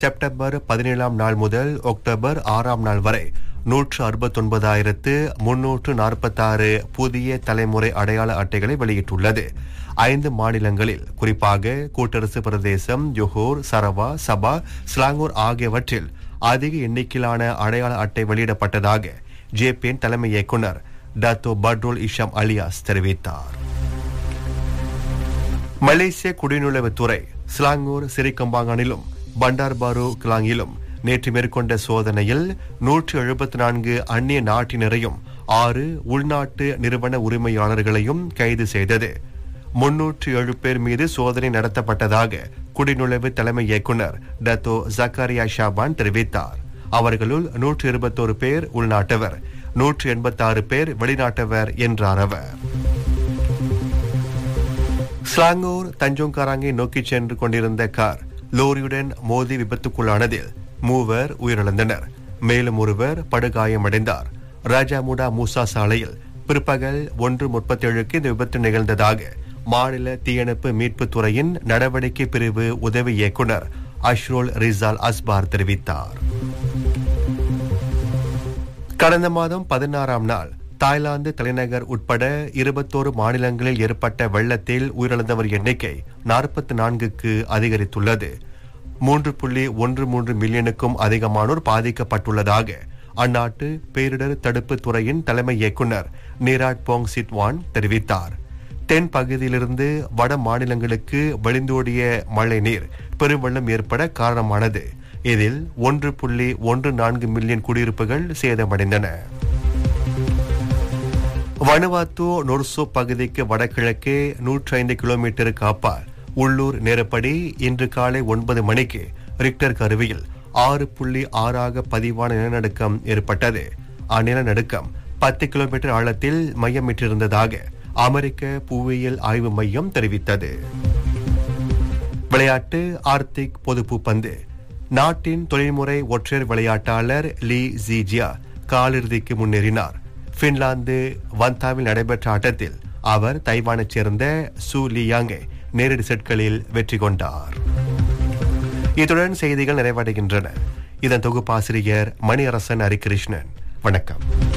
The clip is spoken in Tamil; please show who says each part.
Speaker 1: செப்டம்பர் பதினேழாம் நாள் முதல் அக்டோபர் ஆறாம் நாள் வரை நூற்று அறுபத்தொன்பதாயிரத்து முன்னூற்று நாற்பத்தாறு புதிய தலைமுறை அடையாள அட்டைகளை வெளியிட்டுள்ளது ஐந்து மாநிலங்களில் குறிப்பாக கூட்டரசு பிரதேசம் ஜொஹோர் சரவா சபா ஸ்லாங்கூர் ஆகியவற்றில் அதிக எண்ணிக்கையிலான அடையாள அட்டை வெளியிடப்பட்டதாக ஜேபிஎன் தலைமை இயக்குனர் டத்தோ பட்ரோல் இஷாம் அலியாஸ் தெரிவித்தார் மலேசிய குடிநுழைவுத்துறை ஸ்லாங்கூர் சிறிகம்பாங்கனிலும் பண்டார்பாரு கிலாங்கிலும் நேற்று மேற்கொண்ட சோதனையில் நூற்று எழுபத்தி நான்கு அந்நிய நாட்டினரையும் ஆறு உள்நாட்டு நிறுவன உரிமையாளர்களையும் கைது செய்தது முன்னூற்று ஏழு பேர் மீது சோதனை நடத்தப்பட்டதாக குடிநுழைவு தலைமை இயக்குனர் டத்தோ ஜக்காரியா ஷாபான் தெரிவித்தார் அவர்களுள் நூற்று இருபத்தோரு பேர் உள்நாட்டவர் நூற்று எண்பத்தாறு பேர் வெளிநாட்டவர் என்றார் அவர் ஸ்லாங்கூர் தஞ்சோங்காராங்கை நோக்கி சென்று கொண்டிருந்த கார் லோரியுடன் மோதி விபத்துக்குள்ளானதில் மூவர் உயிரிழந்தனர் மேலும் ஒருவர் படுகாயமடைந்தார் ராஜாமுடா மூசா சாலையில் பிற்பகல் ஒன்று முப்பத்தேழுக்கு இந்த விபத்து நிகழ்ந்ததாக மாநில தீயணைப்பு மீட்புத் துறையின் நடவடிக்கை பிரிவு உதவி இயக்குனர் அஷ்ரோல் ரிசால் அஸ்பார் தெரிவித்தார் கடந்த மாதம் பதினாறாம் நாள் தாய்லாந்து தலைநகர் உட்பட இருபத்தோரு மாநிலங்களில் ஏற்பட்ட வெள்ளத்தில் உயிரிழந்தவர் எண்ணிக்கை நாற்பத்தி நான்குக்கு அதிகரித்துள்ளது மூன்று புள்ளி ஒன்று மூன்று மில்லியனுக்கும் அதிகமானோர் பாதிக்கப்பட்டுள்ளதாக அந்நாட்டு பேரிடர் தடுப்பு துறையின் தலைமை இயக்குனர் நீராட் போங் சிட்வான் தெரிவித்தார் தென் பகுதியிலிருந்து வட மாநிலங்களுக்கு வழிந்தோடிய மழை நீர் பெருவெள்ளம் ஏற்பட காரணமானது இதில் ஒன்று புள்ளி ஒன்று நான்கு மில்லியன் குடியிருப்புகள் சேதமடைந்தன வனுவாத்து நொர்சோ பகுதிக்கு வடகிழக்கே நூற்றி ஐந்து கிலோமீட்டருக்கு அப்பால் உள்ளூர் நேரப்படி இன்று காலை ஒன்பது மணிக்கு ரிக்டர் கருவியில் ஆறு புள்ளி ஆறாக பதிவான நிலநடுக்கம் ஏற்பட்டது அந்நிலநடுக்கம் பத்து கிலோமீட்டர் ஆழத்தில் மையமிட்டிருந்ததாக அமெரிக்க புவியியல் ஆய்வு மையம் தெரிவித்தது விளையாட்டு ஆர்த்திக் பொதுப்பு பந்து நாட்டின் தொழில்முறை ஒற்றையர் விளையாட்டாளர் லீ ஜீஜியா காலிறுதிக்கு முன்னேறினார் பின்லாந்து வந்தாவில் நடைபெற்ற ஆட்டத்தில் அவர் தைவானைச் சேர்ந்த சு லியாங்கை நேரடி செட்களில் வெற்றி கொண்டார் இத்துடன் செய்திகள் நிறைவடைகின்றன இதன் தொகுப்பாசிரியர் மணியரசன் ஹரிகிருஷ்ணன் வணக்கம்